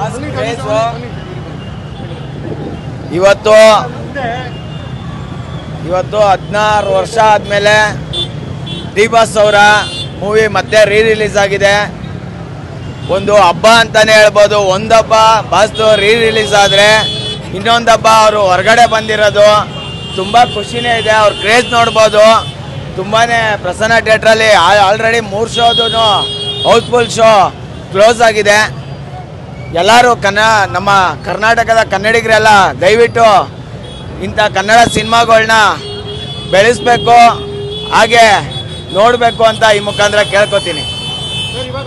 craze ಇವತ್ತು ಇವತ್ತು ಹದಿನಾರು ವರ್ಷ ಆದಮೇಲೆ ಡಿ ಬಾಸ್ ಅವರ ಮೂವಿ ಮತ್ತೆ ರೀ ರಿಲೀಸ್ ಆಗಿದೆ ಒಂದು ಹಬ್ಬ ಅಂತಾನೆ ಹೇಳ್ಬೋದು ಒಂದು ಹಬ್ಬ ಬಾಸ್ದು ರೀ ರಿಲೀಸ್ ಆದರೆ ಇನ್ನೊಂದು ಹಬ್ಬ ಅವರು ಹೊರಗಡೆ ಬಂದಿರೋದು ತುಂಬ ಖುಷಿನೇ ಇದೆ ಅವ್ರ ಕ್ರೇಜ್ ನೋಡ್ಬೋದು ತುಂಬಾ ಪ್ರಸನ್ನ ಥಿಯೇಟ್ರಲ್ಲಿ ಆಲ್ರೆಡಿ ಮೂರು ಶೋದು ಹೌಸ್ಫುಲ್ ಶೋ ಕ್ಲೋಸ್ ಆಗಿದೆ ಎಲ್ಲರೂ ಕನ್ನ ನಮ್ಮ ಕರ್ನಾಟಕದ ಕನ್ನಡಿಗರೆಲ್ಲ ದಯವಿಟ್ಟು ಇಂಥ ಕನ್ನಡ ಸಿನಿಮಾಗಳನ್ನ ಬೆಳೆಸ್ಬೇಕು ಹಾಗೆ ನೋಡಬೇಕು ಅಂತ ಈ ಮುಖಾಂತರ ಕೇಳ್ಕೊತೀನಿ ಸರ್ ಇವಾಗ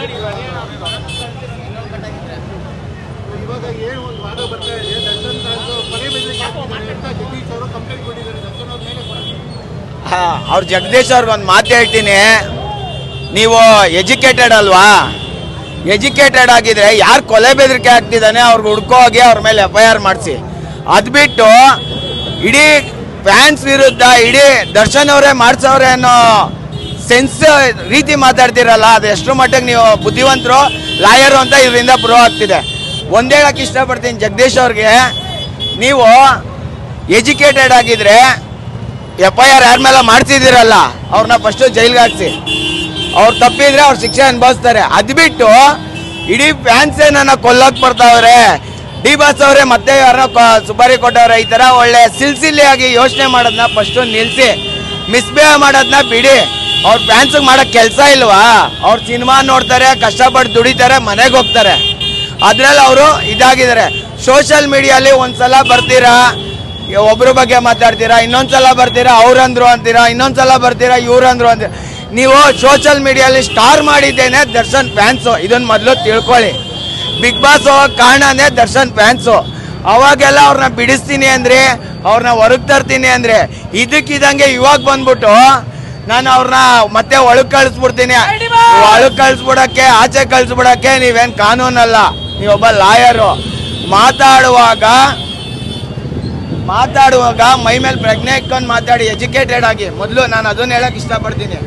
ಇವಾಗ ಏನು ಒಂದು ವಾದ ಬರ್ತಾ ಇದೆ ದರ್ಶನ್ ತಾಂಡು ಮನೆ ಬೆದರಿಕೆ ಹಾಕ್ತಿದ್ದಾರೆ ಅಂತ ಜಗದೀಶ್ ಅವರು ಕಂಪ್ಲೇಂಟ್ ಕೊಟ್ಟಿದ್ದಾರೆ ದರ್ಶನ್ ಅವ್ರ ಮೇಲೆ ಕೂಡ ಅವ್ರ ಜಗದೀಶ್ ಅವ್ರಿಗೆ ಒಂದು ಮಾತು ಹೇಳ್ತೀನಿ ನೀವು ಎಜುಕೇಟೆಡ್ ಅಲ್ವಾ ಎಜುಕೇಟೆಡ್ ಆಗಿದ್ರೆ ಯಾರು ಕೊಲೆ ಬೆದರಿಕೆ ಆಗ್ತಿದ್ದಾನೆ ಅವ್ರಿಗೆ ಹುಡ್ಕೋ ಹೋಗಿ ಅವ್ರ ಮೇಲೆ ಎಫ್ ಐ ಆರ್ ಮಾಡಿಸಿ ಅದು ಬಿಟ್ಟು ಇಡೀ ಫ್ಯಾನ್ಸ್ ವಿರುದ್ಧ ಇಡೀ ದರ್ಶನ್ ಅವರೇ ಮಾಡ್ಸವ್ರೆ ಅನ್ನೋ ಸೆನ್ಸ್ ರೀತಿ ಮಾತಾಡ್ತಿರಲ್ಲ ಅದು ಎಷ್ಟು ಮಟ್ಟಿಗೆ ನೀವು ಬುದ್ಧಿವಂತರು ಲಾಯರು ಅಂತ ಇದರಿಂದ ಪ್ರೂವ್ ಆಗ್ತಿದೆ ಒಂದೇ ಹೇಳಕ್ಕೆ ಇಷ್ಟಪಡ್ತೀನಿ ಜಗದೀಶ್ ಅವ್ರಿಗೆ ನೀವು ಎಜುಕೇಟೆಡ್ ಆಗಿದ್ರೆ ಎಫ್ ಐ ಆರ್ ಯಾರ ಮೇಲೆ ಮಾಡ್ತಿದ್ದೀರಲ್ಲ ಅವ್ರನ್ನ ಫಸ್ಟು ಜೈಲ್ಗೆ ಹಾಕ್ಸಿ ಅವ್ರು ತಪ್ಪಿದ್ರೆ ಅವ್ರು ಶಿಕ್ಷೆ ಅನುಭವಿಸ್ತಾರೆ ಅದು ಬಿಟ್ಟು ಇಡೀ ಫ್ಯಾನ್ಸೇ ನನ್ನ ಕೊಲ್ಲಕ್ ಬರ್ತಾವ್ರೆ ಡಿ ಬಾಸ್ ಅವರೇ ಮತ್ತೆ ಯಾರನ್ನ ಸುಪಾರಿ ಕೊಟ್ಟವ್ರೆ ಈ ಥರ ಒಳ್ಳೆ ಸಿಲ್ಸಿಲಿಯಾಗಿ ಯೋಚನೆ ಮಾಡೋದನ್ನ ಫಸ್ಟು ನಿಲ್ಲಿಸಿ ಮಿಸ್ಬಿಹೇವ್ ಮಾಡೋದನ್ನ ಬಿಡಿ ಅವ್ರ ಫ್ಯಾನ್ಸಿಗೆ ಮಾಡೋಕ್ಕೆ ಕೆಲಸ ಇಲ್ವಾ ಅವ್ರ ಸಿನಿಮಾ ನೋಡ್ತಾರೆ ಕಷ್ಟಪಟ್ಟು ದುಡಿತಾರೆ ಮನೆಗೆ ಹೋಗ್ತಾರೆ ಅದ್ರಲ್ಲಿ ಅವರು ಇದಾಗಿದ್ದಾರೆ ಸೋಷಿಯಲ್ ಮೀಡಿಯಲ್ಲಿ ಒಂದ್ಸಲ ಬರ್ತೀರಾ ಒಬ್ರ ಬಗ್ಗೆ ಮಾತಾಡ್ತೀರಾ ಇನ್ನೊಂದ್ಸಲ ಬರ್ತೀರಾ ಅವ್ರಂದ್ರು ಅಂತೀರಾ ಇನ್ನೊಂದ್ಸಲ ಬರ್ತೀರಾ ಇವ್ರಂದ್ರು ಅಂತೀರಾ ನೀವು ಸೋಷಿಯಲ್ ಮೀಡಿಯಲ್ಲಿ ಸ್ಟಾರ್ ಮಾಡಿದ್ದೇನೆ ದರ್ಶನ್ ಫ್ಯಾನ್ಸು ಇದನ್ನ ಮೊದಲು ತಿಳ್ಕೊಳ್ಳಿ ಬಿಗ್ ಬಾಸ್ ಹೋಗಕ್ ಕಾರಣನೇ ದರ್ಶನ್ ಫ್ಯಾನ್ಸು ಅವಾಗೆಲ್ಲ ಅವ್ರನ್ನ ಬಿಡಿಸ್ತೀನಿ ಅಂದ್ರೆ ಅವ್ರನ್ನ ಹೊರಗ್ ತರ್ತೀನಿ ಅಂದ್ರೆ ಇದಕ್ಕಿದಂಗೆ ಇವಾಗ ಬಂದ್ಬಿಟ್ಟು ನಾನು ಅವ್ರನ್ನ ಮತ್ತೆ ಒಳಗ್ ಕಳಿಸ್ಬಿಡ್ತೀನಿ ಒಳಗ್ ಕಳಿಸ್ಬಿಡಕ್ಕೆ ಆಚೆ ಕಳಿಸ್ಬಿಡಕ್ಕೆ ನೀವೇನ್ ಕಾನೂನಲ್ಲ ನೀವೊಬ್ಬ ಲಾಯರು ಮಾತಾಡುವಾಗ ಮಾತಾಡುವಾಗ ಮೈ ಮೇಲೆ ಪ್ರಜ್ಞೆ ಇಟ್ಕೊಂಡು ಮಾತಾಡಿ ಎಜುಕೇಟೆಡ್ ಆಗಿ ಮೊದಲು ನಾನು ಅದನ್ನ ಹೇಳಕ್ ಇಷ್ಟಪಡ್ತೀನಿ